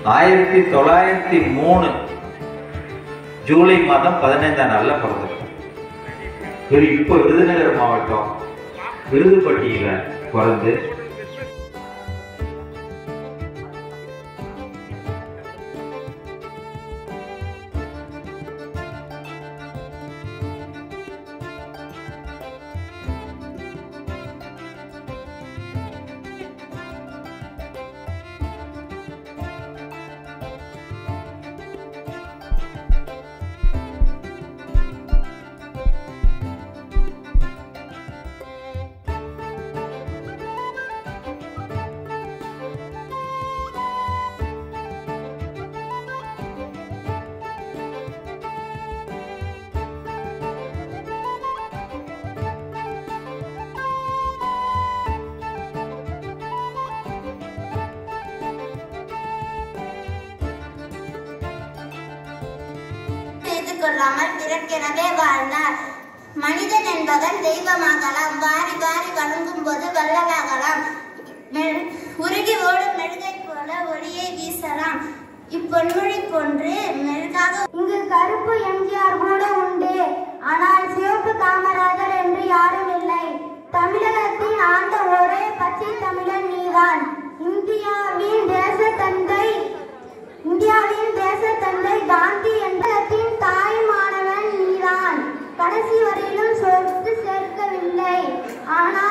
ஆயிரத்தி தொள்ளாயிரத்தி மூணு ஜூலை மாதம் பதினைந்தாம் நாள்ல பிறந்திருக்கார் இவர் இப்போ விருதுநகர் மாவட்டம் விருதுப்பட்டியில பிறந்து செய்து கொள்ளாமல் பிறர்க்கெனவே வாழ்ந்தார் மனிதன் என்பவன் தெய்வமாகலாம் வாரி வாரி வணங்கும் போது வள்ளலாகலாம் மெழு- உருகி ஓடும் மெழுகை போல ஒளியை வீசலாம் இப்பொன்மொழி போன்று மெழுகாக இங்கு கருப்பு எம்ஜிஆர் கூட உண்டு ஆனால் சிவப்பு காமராஜர் என்று யாரும் இல்லை தமிழகத்தின் ஆண்ட ஒரே பச்சை தமிழன் நீதான் இந்தியாவின் தேச தந்தை இந்தியாவின் தேச தந்தை காந்தி என்பதத்தின் தாய்மானவன் நீதான் கடைசி வரையிலும் சொத்து சேர்க்கவில்லை ஆனால்